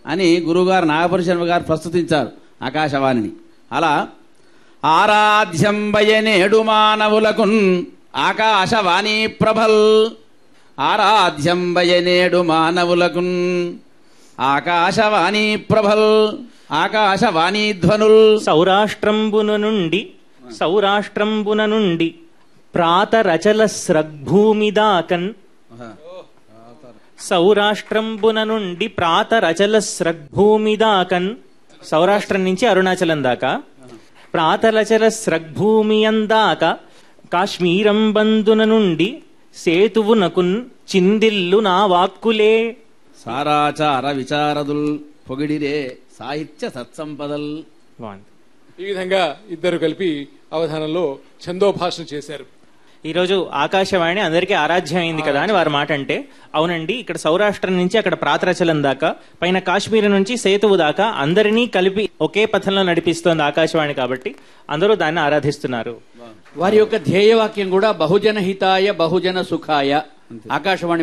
అని గురువుగారు నాగపురి శర్మ గారు ప్రస్తుతించారు ఆకాశవాణిని అలా ఆరాధ్యంబయనేడు మానవులకున్ ఆకాశవాణి ప్రభల్ ఆరాధ్యంబయనేడు మానవులకున్ ఆకాశవాణి ప్రభల్ ఆకాశవాణి ధ్వనుల్ సౌరాష్ట్రంబున నుండి సౌరాష్ట్రంబున నుండి ప్రాతరచల స్రగ్భూమిదాకన్ సౌరాష్ట్రంబున నుండి ప్రాతరచల స్రగ్భూమిదాకన్ సౌరాష్ట్రం నుంచి అరుణాచలం దాకా ప్రాతరచల స్రగ్భూమి అందాక కాశ్మీరం బందున నుండి సేతువునకున్ చిందిల్లు నా వాక్కులే సారాచార విచారదుల్ పొగిడిరే సాహిత్య సత్సంపదల్ బాగుంది ఈ విధంగా ఇద్దరు కలిపి అవధానంలో ఛందోభాషణ చేశారు ఈరోజు ఆకాశవాణి అందరికీ ఆరాధ్యం అయింది కదా అని వారు మాట అంటే అవునండి ఇక్కడ సౌరాష్ట్రం నుంచి అక్కడ ప్రాతరచలం దాకా పైన కాశ్మీర్ నుంచి సేతువు దాకా అందరినీ కలిపి ఒకే పథంలో నడిపిస్తోంది ఆకాశవాణి కాబట్టి అందరూ దాన్ని ఆరాధిస్తున్నారు వారి యొక్క ధ్యేయవాక్యం కూడా బహుజన హితాయ బహుజన సుఖాయ ఆకాశవాణి